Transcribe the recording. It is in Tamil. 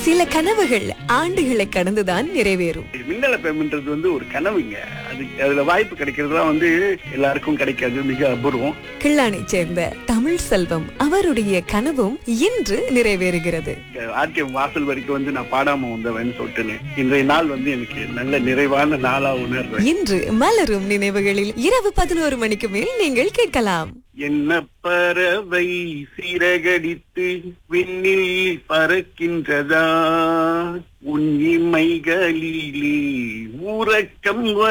சில கனவுகள் ஆண்டுகளை கடந்துதான் நிறைவேறும் மின்னல பெம்ன்றது வந்து ஒரு கனவுங்க அது அதுல வாய்ப்பு கிடைக்கிறதுலாம் வந்து எல்லாருக்கும் கிடைக்காது மிக அபூர்வம் கிள்ளானை சேர்ந்த தமிழ் செல்வம் அவருடைய கனவும் இன்று நிறைவேறுகிறது ஆர்டிஎம் வாசல் வரைக்கும் வந்து நான் பாடாம வந்தவன் சொல்லிட்டுன்னு இன்றைய நாள் வந்து எனக்கு நல்ல நிறைவான நாளா உணர்றேன் இன்று மலரும் நினைவுகளில் இரவு பதினோரு மணிக்கு மேல் நீங்கள் கேட்கலாம் என்ன பறவை சிறகடித்து விண்ணில் பறக்கின்றதா உன் இமைகளிலே உறக்கம்